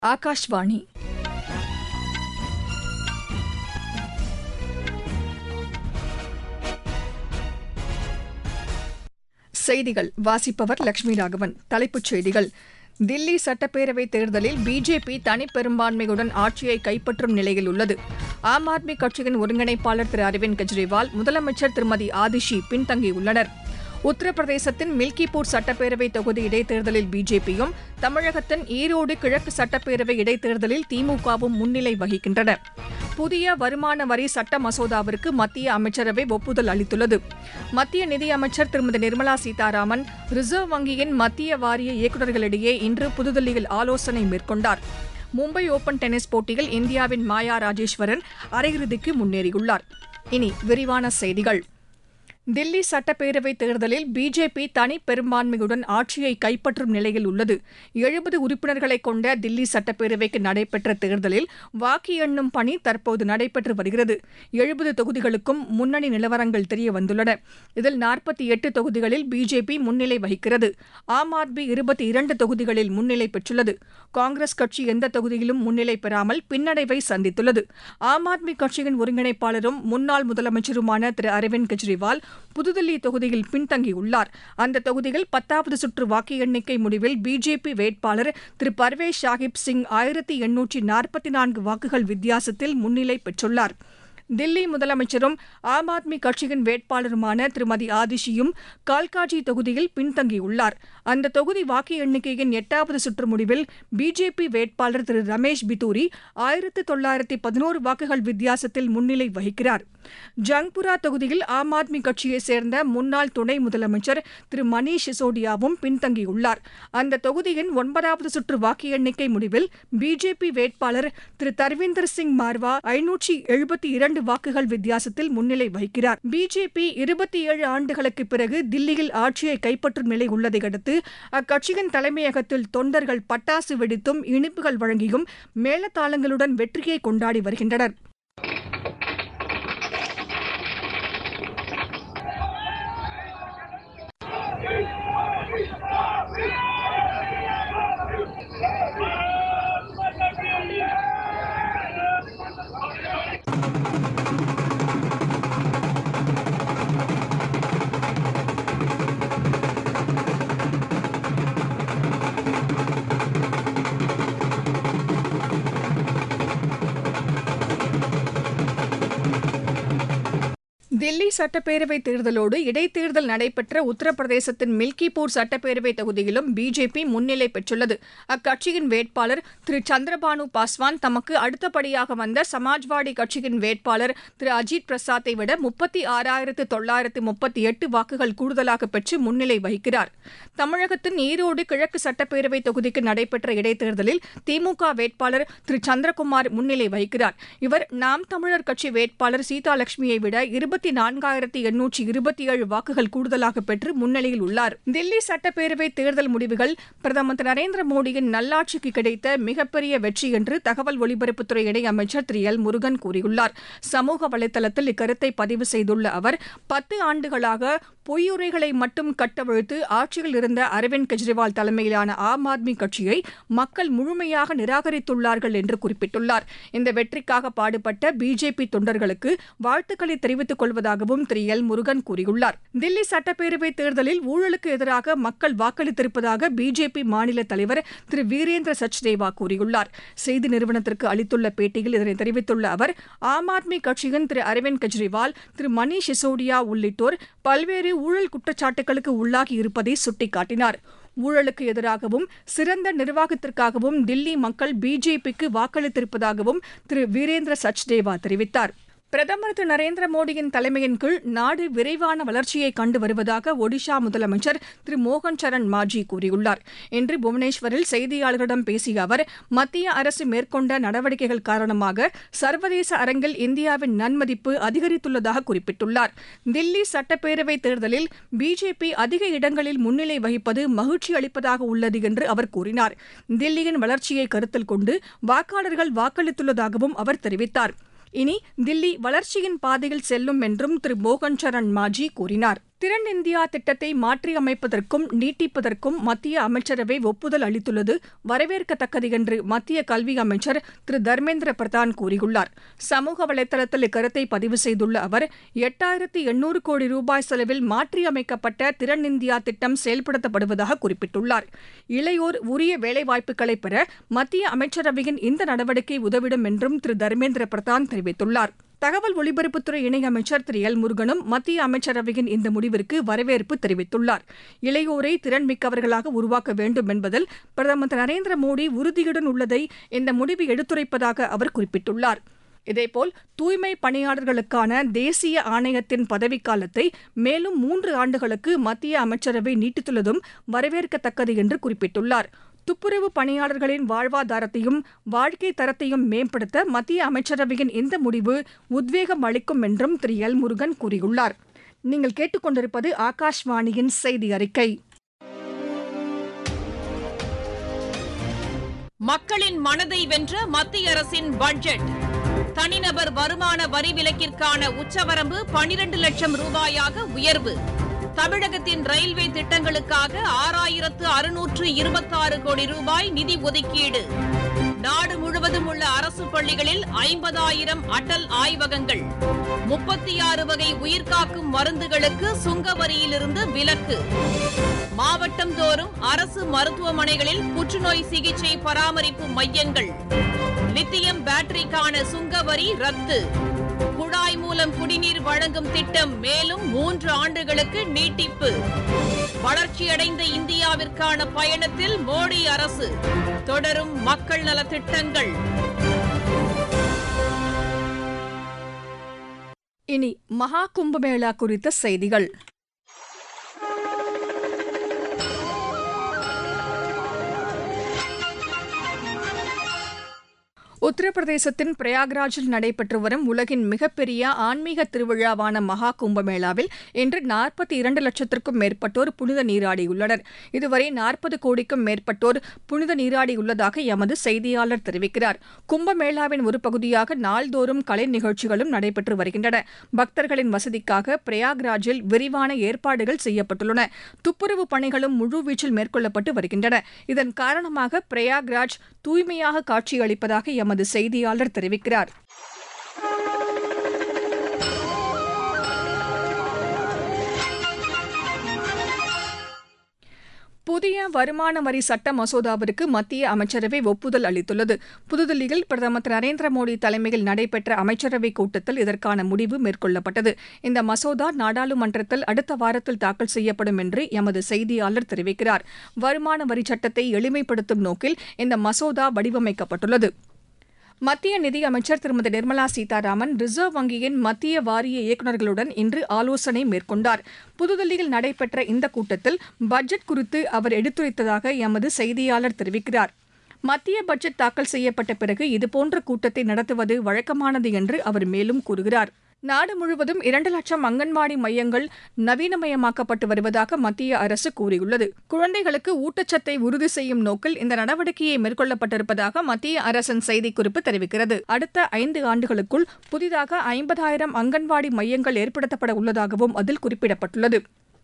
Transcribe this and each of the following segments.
ஆகாஷ்வாணி செய்திகள் வாசிப்பவர் லட்சுமி ராகவன் தலைப்புச் செய்திகள் தில்லி சட்டப்பேரவைத் தேர்தலில் பிஜேபி தனிப்பெரும்பான்மையுடன் ஆட்சியை கைப்பற்றும் நிலையில் உள்ளது ஆம் ஆத்மி கட்சியின் ஒருங்கிணைப்பாளர் திரு அரவிந்த் கெஜ்ரிவால் முதலமைச்சர் திருமதி ஆதிஷி பின்தங்கியுள்ளனர் உத்தரப்பிரதேசத்தின் மில்கிப்பூர் சட்டப்பேரவை தொகுதி இடைத்தேர்தலில் பிஜேபியும் தமிழகத்தின் ஈரோடு கிழக்கு சட்டப்பேரவை இடைத்தேர்தலில் திமுகவும் முன்னிலை வகிக்கின்றன புதிய வருமான வரி சட்ட மசோதாவிற்கு மத்திய அமைச்சரவை ஒப்புதல் அளித்துள்ளது மத்திய நிதியமைச்சர் திருமதி நிர்மலா சீதாராமன் ரிசர்வ் வங்கியின் மத்திய வாரிய இயக்குநர்களிடையே இன்று புதுதில்லியில் ஆலோசனை மேற்கொண்டார் மும்பை ஓபன் டென்னிஸ் போட்டியில் இந்தியாவின் மாயா ராஜேஸ்வரன் அரையிறுதிக்கு முன்னேறியுள்ளார் இனி விரிவான செய்திகள் தில்லி சட்டப்பேரவைத் தேர்தலில் பிஜேபி தனிப்பெரும்பான்மையுடன் ஆட்சியை கைப்பற்றும் நிலையில் உள்ளது எழுபது உறுப்பினர்களை கொண்ட தில்லி சட்டப்பேரவைக்கு நடைபெற்ற தேர்தலில் வாக்கு எண்ணும் பணி தற்போது நடைபெற்று வருகிறது எழுபது தொகுதிகளுக்கும் முன்னணி நிலவரங்கள் தெரிய வந்துள்ளன இதில் நாற்பத்தி எட்டு தொகுதிகளில் பிஜேபி முன்னிலை வகிக்கிறது ஆம் ஆத்மி இருபத்தி இரண்டு தொகுதிகளில் முன்னிலை பெற்றுள்ளது காங்கிரஸ் கட்சி எந்த தொகுதியிலும் முன்னிலை பெறாமல் பின்னடைவை சந்தித்துள்ளது ஆம் ஆத்மி கட்சியின் ஒருங்கிணைப்பாளரும் முன்னாள் முதலமைச்சருமான திரு அரவிந்த் கெஜ்ரிவால் புதுதில்லி தொகுதியில் பின்தங்கியுள்ளார் அந்த தொகுதியில் பத்தாவது சுற்று வாக்கு எண்ணிக்கை முடிவில் பிஜேபி வேட்பாளர் திரு பர்வேஷ் சாஹிப் சிங் ஆயிரத்தி எண்ணூற்றி நாற்பத்தி நான்கு வாக்குகள் வித்தியாசத்தில் முன்னிலை பெற்றுள்ளார் தில்லி முதலமைச்சரும் ஆம் ஆத்மி கட்சியின் வேட்பாளருமான திருமதி ஆதிஷியும் கால்காஜி தொகுதியில் பின்தங்கியுள்ளார் அந்த தொகுதி வாக்கு எண்ணிக்கையின் எட்டாவது சுற்று முடிவில் பிஜேபி வேட்பாளர் திரு ரமேஷ் பிதூரி ஆயிரத்து தொள்ளாயிரத்தி பதினோரு வாக்குகள் வித்தியாசத்தில் முன்னிலை வகிக்கிறார் ஜங்புரா தொகுதியில் ஆம் ஆத்மி கட்சியைச் சேர்ந்த முன்னாள் துணை முதலமைச்சர் திரு மணீஷ் சிசோடியாவும் பின்தங்கியுள்ளார் அந்த தொகுதியின் ஒன்பதாவது சுற்று வாக்கு எண்ணிக்கை முடிவில் பிஜேபி வேட்பாளர் திரு தர்வீந்தர் சிங் மார்வா ஐநூற்றி எழுபத்தி இரண்டு வாக்குகள் வித்தியாசத்தில் முன்னிலை வகிக்கிறார் பிஜேபி இருபத்தி ஏழு ஆண்டுகளுக்கு பிறகு தில்லியில் ஆட்சியை கைப்பற்றும் நிலை உள்ளதையடுத்து அக்கட்சியின் தலைமையகத்தில் தொண்டர்கள் பட்டாசு வெடித்தும் இனிப்புகள் வழங்கியும் மேளதாளங்களுடன் வெற்றியை கொண்டாடி வருகின்றனர் தில்லி சட்டப்பேரவைத் தேர்தலோடு இடைத்தேர்தல் நடைபெற்ற உத்தரப்பிரதேசத்தின் மில்கிப்பூர் சட்டப்பேரவை தொகுதியிலும் பிஜேபி முன்னிலை பெற்றுள்ளது அக்கட்சியின் வேட்பாளர் திரு சந்திரபானு பாஸ்வான் தமக்கு அடுத்தபடியாக வந்த சமாஜ்வாடி கட்சியின் வேட்பாளர் திரு அஜித் பிரசாத்தை விட முப்பத்தி ஆறாயிரத்து தொள்ளாயிரத்து முப்பத்தி எட்டு வாக்குகள் கூடுதலாக பெற்று முன்னிலை வகிக்கிறார் தமிழகத்தின் ஈரோடு கிழக்கு சட்டப்பேரவை தொகுதிக்கு நடைபெற்ற இடைத்தேர்தலில் திமுக வேட்பாளர் திரு சந்திரகுமார் முன்னிலை வகிக்கிறார் இவர் நாம் தமிழர் கட்சி வேட்பாளர் சீதாலட்சுமியை விட இருபத்தி நான்காயிரத்தி எண்ணூற்றி இருபத்தி ஏழு வாக்குகள் கூடுதலாக பெற்று முன்னிலையில் உள்ளார் தில்லி சட்டப்பேரவை தேர்தல் முடிவுகள் பிரதமர் திரு நரேந்திர மோடியின் நல்லாட்சிக்கு கிடைத்த மிகப்பெரிய வெற்றி என்று தகவல் ஒலிபரப்புத்துறை இணையமைச்சர் திரு எல் முருகன் கூறியுள்ளார் சமூக வலைதளத்தில் இக்கருத்தை பதிவு செய்துள்ள அவர் பத்து ஆண்டுகளாக பொய்யுரைகளை மட்டும் கட்டவிழ்த்து ஆட்சியில் இருந்த அரவிந்த் கெஜ்ரிவால் தலைமையிலான ஆம் ஆத்மி கட்சியை மக்கள் முழுமையாக நிராகரித்துள்ளார்கள் என்று குறிப்பிட்டுள்ளார் இந்த வெற்றிக்காக பாடுபட்ட பிஜேபி தொண்டர்களுக்கு வாழ்த்துக்களை தெரிவித்துக் கொள்வதாகவும் திரு எல் முருகன் கூறியுள்ளார் தில்லி சட்டப்பேரவைத் தேர்தலில் ஊழலுக்கு எதிராக மக்கள் வாக்களித்திருப்பதாக பிஜேபி மாநில தலைவர் திரு வீரேந்திர சச்தேவா கூறியுள்ளார் செய்தி நிறுவனத்திற்கு அளித்துள்ள பேட்டியில் இதனை தெரிவித்துள்ள அவர் ஆம் ஆத்மி கட்சியின் திரு அரவிந்த் கெஜ்ரிவால் திரு மணீஷ் சிசோடியா உள்ளிட்டோர் பல்வேறு ஊழல் குற்றச்சாட்டுகளுக்கு உள்ளாகி இருப்பதை சுட்டிக்காட்டினார் ஊழலுக்கு எதிராகவும் சிறந்த நிர்வாகத்திற்காகவும் தில்லி மக்கள் பிஜேபிக்கு வாக்களித்திருப்பதாகவும் திரு வீரேந்திர சச்தேவா தெரிவித்தார் பிரதமர் திரு நரேந்திர மோடியின் தலைமையின் கீழ் நாடு விரைவான வளர்ச்சியை கண்டு வருவதாக ஒடிஷா முதலமைச்சர் திரு மோகன் சரண் மாஜி கூறியுள்ளார் இன்று புவனேஸ்வரில் செய்தியாளர்களிடம் பேசிய அவர் மத்திய அரசு மேற்கொண்ட நடவடிக்கைகள் காரணமாக சர்வதேச அரங்கில் இந்தியாவின் நன்மதிப்பு அதிகரித்துள்ளதாக குறிப்பிட்டுள்ளார் தில்லி சட்டப்பேரவை தேர்தலில் பிஜேபி அதிக இடங்களில் முன்னிலை வகிப்பது மகிழ்ச்சி அளிப்பதாக உள்ளது என்று அவர் கூறினார் தில்லியின் வளர்ச்சியை கருத்தில் கொண்டு வாக்காளர்கள் வாக்களித்துள்ளதாகவும் அவர் தெரிவித்தார் இனி தில்லி வளர்ச்சியின் பாதையில் செல்லும் என்றும் திரு மோகன் சரண் மாஜி கூறினார் திறன் இந்தியா திட்டத்தை மாற்றியமைப்பதற்கும் நீட்டிப்பதற்கும் மத்திய அமைச்சரவை ஒப்புதல் அளித்துள்ளது வரவேற்கத்தக்கது என்று மத்திய கல்வி அமைச்சர் திரு தர்மேந்திர பிரதான் கூறியுள்ளார் சமூக வலைதளத்தில் இக்கருத்தை பதிவு செய்துள்ள அவர் எட்டாயிரத்து எண்ணூறு கோடி ரூபாய் செலவில் மாற்றியமைக்கப்பட்ட திறன் இந்தியா திட்டம் செயல்படுத்தப்படுவதாக குறிப்பிட்டுள்ளார் இளையோர் உரிய வேலைவாய்ப்புகளை பெற மத்திய அமைச்சரவையின் இந்த நடவடிக்கை உதவிடும் என்றும் திரு தர்மேந்திர பிரதான் தெரிவித்துள்ளார் தகவல் ஒலிபரப்புத்துறை இணையமைச்சர் திரு எல் முருகனும் மத்திய அமைச்சரவையின் இந்த முடிவிற்கு வரவேற்பு தெரிவித்துள்ளார் இளையோரை திறன் மிக்கவர்களாக உருவாக்க வேண்டும் என்பதில் பிரதமர் திரு நரேந்திர மோடி உறுதியுடன் உள்ளதை இந்த முடிவு எடுத்துரைப்பதாக அவர் குறிப்பிட்டுள்ளார் இதேபோல் தூய்மை பணியாளர்களுக்கான தேசிய ஆணையத்தின் பதவிக்காலத்தை மேலும் மூன்று ஆண்டுகளுக்கு மத்திய அமைச்சரவை நீட்டித்துள்ளதும் வரவேற்கத்தக்கது என்று குறிப்பிட்டுள்ளார் துப்புரவு பணியாளர்களின் வாழ்வாதாரத்தையும் வாழ்க்கை தரத்தையும் மேம்படுத்த மத்திய அமைச்சரவையின் இந்த முடிவு உத்வேகம் அளிக்கும் என்றும் திரு எல் முருகன் கூறியுள்ளார் நீங்கள் கேட்டுக்கொண்டிருப்பது ஆகாஷ்வாணியின் செய்தி அறிக்கை மக்களின் மனதை வென்ற மத்திய அரசின் பட்ஜெட் தனிநபர் வருமான வரி விலக்கிற்கான உச்சவரம்பு பனிரண்டு லட்சம் ரூபாயாக உயர்வு தமிழகத்தின் ரயில்வே திட்டங்களுக்காக ஆறாயிரத்து அறுநூற்று இருபத்தாறு கோடி ரூபாய் நிதி ஒதுக்கீடு நாடு முழுவதும் உள்ள அரசு பள்ளிகளில் ஐம்பதாயிரம் அடல் ஆய்வகங்கள் முப்பத்தி ஆறு வகை உயிர்காக்கும் மருந்துகளுக்கு சுங்க வரியிலிருந்து விலக்கு மாவட்டம் தோறும் அரசு மருத்துவமனைகளில் புற்றுநோய் சிகிச்சை பராமரிப்பு மையங்கள் லித்தியம் பேட்டரிக்கான சுங்க வரி ரத்து குழாய் மூலம் குடிநீர் வழங்கும் திட்டம் மேலும் மூன்று ஆண்டுகளுக்கு நீட்டிப்பு வளர்ச்சியடைந்த இந்தியாவிற்கான பயணத்தில் மோடி அரசு தொடரும் மக்கள் நலத் திட்டங்கள் இனி மகா கும்பமேளா குறித்த செய்திகள் உத்தரப்பிரதேசத்தின் பிரயாக்ராஜில் நடைபெற்று வரும் உலகின் மிகப்பெரிய ஆன்மீக திருவிழாவான மகா கும்பமேளாவில் இன்று நாற்பத்தி இரண்டு லட்சத்திற்கும் மேற்பட்டோர் புனித நீராடியுள்ளனர் இதுவரை நாற்பது கோடிக்கும் மேற்பட்டோர் புனித நீராடியுள்ளதாக எமது செய்தியாளர் தெரிவிக்கிறார் கும்பமேளாவின் ஒரு பகுதியாக நாள்தோறும் கலை நிகழ்ச்சிகளும் நடைபெற்று வருகின்றன பக்தர்களின் வசதிக்காக பிரயாக்ராஜில் விரிவான ஏற்பாடுகள் செய்யப்பட்டுள்ளன துப்புரவு பணிகளும் முழுவீச்சில் மேற்கொள்ளப்பட்டு வருகின்றன இதன் காரணமாக பிரயாக்ராஜ் தூய்மையாக காட்சியளிப்பதாக எமது செய்தியாளர் தெரிவிக்கிறார் புதிய வருமான வரி சட்ட மசோதாவிற்கு மத்திய அமைச்சரவை ஒப்புதல் அளித்துள்ளது புதுதில்லியில் பிரதமர் திரு நரேந்திர மோடி தலைமையில் நடைபெற்ற அமைச்சரவைக் கூட்டத்தில் இதற்கான முடிவு மேற்கொள்ளப்பட்டது இந்த மசோதா நாடாளுமன்றத்தில் அடுத்த வாரத்தில் தாக்கல் செய்யப்படும் என்று எமது செய்தியாளர் தெரிவிக்கிறார் வருமான வரி சட்டத்தை எளிமைப்படுத்தும் நோக்கில் இந்த மசோதா வடிவமைக்கப்பட்டுள்ளது மத்திய நிதியமைச்சர் திருமதி நிர்மலா சீதாராமன் ரிசர்வ் வங்கியின் மத்திய வாரிய இயக்குநர்களுடன் இன்று ஆலோசனை மேற்கொண்டார் புதுதில்லியில் நடைபெற்ற இந்த கூட்டத்தில் பட்ஜெட் குறித்து அவர் எடுத்துரைத்ததாக எமது செய்தியாளர் தெரிவிக்கிறார் மத்திய பட்ஜெட் தாக்கல் செய்யப்பட்ட பிறகு இதுபோன்ற கூட்டத்தை நடத்துவது வழக்கமானது என்று அவர் மேலும் கூறுகிறார் நாடு முழுவதும் இரண்டு லட்சம் அங்கன்வாடி மையங்கள் நவீனமயமாக்கப்பட்டு வருவதாக மத்திய அரசு கூறியுள்ளது குழந்தைகளுக்கு ஊட்டச்சத்தை உறுதி செய்யும் நோக்கில் இந்த நடவடிக்கையை மேற்கொள்ளப்பட்டிருப்பதாக மத்திய அரசின் செய்திக்குறிப்பு தெரிவிக்கிறது அடுத்த ஐந்து ஆண்டுகளுக்குள் புதிதாக ஐம்பதாயிரம் அங்கன்வாடி மையங்கள் ஏற்படுத்தப்பட உள்ளதாகவும் அதில் குறிப்பிடப்பட்டுள்ளது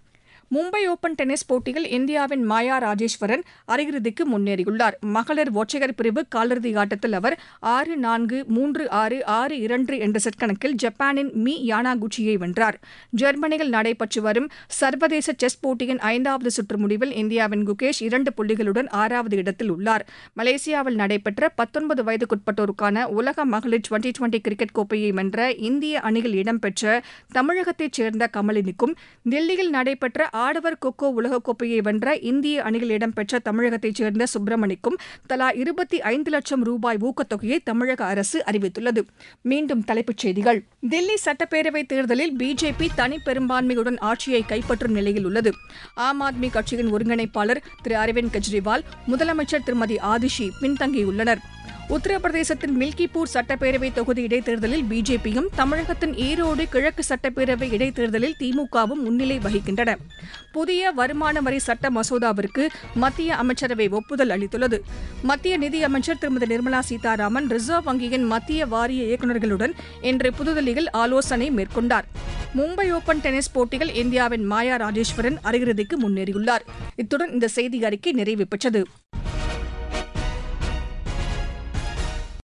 மும்பை ஓபன் டென்னிஸ் போட்டியில் இந்தியாவின் மாயா ராஜேஸ்வரன் அரையிறுதிக்கு முன்னேறியுள்ளார் மகளிர் ஒற்றையர் பிரிவு காலிறுதி ஆட்டத்தில் அவர் ஆறு நான்கு மூன்று ஆறு ஆறு இரண்டு என்ற செட் கணக்கில் ஜப்பானின் மி யானாகுச்சியை வென்றார் ஜெர்மனியில் நடைபெற்று வரும் சர்வதேச செஸ் போட்டியின் ஐந்தாவது சுற்று முடிவில் இந்தியாவின் குகேஷ் இரண்டு புள்ளிகளுடன் ஆறாவது இடத்தில் உள்ளார் மலேசியாவில் நடைபெற்ற பத்தொன்பது வயதுக்குட்பட்டோருக்கான உலக மகளிர் டுவெண்டி டுவெண்டி கிரிக்கெட் கோப்பையை வென்ற இந்திய அணியில் இடம்பெற்ற தமிழகத்தைச் சேர்ந்த கமலினிக்கும் தில்லியில் நடைபெற்ற ஆடவர் கொக்கோ உலகக்கோப்பையை வென்ற இந்திய அணியில் இடம்பெற்ற தமிழகத்தைச் சேர்ந்த சுப்பிரமணிக்கும் தலா இருபத்தி ஐந்து லட்சம் ரூபாய் ஊக்கத்தொகையை தமிழக அரசு அறிவித்துள்ளது மீண்டும் தலைப்புச் செய்திகள் தில்லி சட்டப்பேரவைத் தேர்தலில் பிஜேபி தனி பெரும்பான்மையுடன் ஆட்சியை கைப்பற்றும் நிலையில் உள்ளது ஆம் ஆத்மி கட்சியின் ஒருங்கிணைப்பாளர் திரு அரவிந்த் கெஜ்ரிவால் முதலமைச்சர் திருமதி ஆதிஷி பின்தங்கியுள்ளனர் உத்தரப்பிரதேசத்தின் மில்கிப்பூர் சட்டப்பேரவை தொகுதி இடைத்தேர்தலில் பிஜேபியும் தமிழகத்தின் ஈரோடு கிழக்கு சட்டப்பேரவை இடைத்தேர்தலில் திமுகவும் முன்னிலை வகிக்கின்றன புதிய வருமான வரி சட்ட மசோதாவிற்கு மத்திய அமைச்சரவை ஒப்புதல் அளித்துள்ளது மத்திய நிதியமைச்சர் திருமதி நிர்மலா சீதாராமன் ரிசர்வ் வங்கியின் மத்திய வாரிய இயக்குநர்களுடன் இன்று புதுதில்லியில் ஆலோசனை மேற்கொண்டார் மும்பை ஓபன் டென்னிஸ் போட்டியில் இந்தியாவின் மாயா ராஜேஸ்வரன் அரையிறுதிக்கு முன்னேறியுள்ளார் இத்துடன் இந்த செய்தி அறிக்கை நிறைவு பெற்றது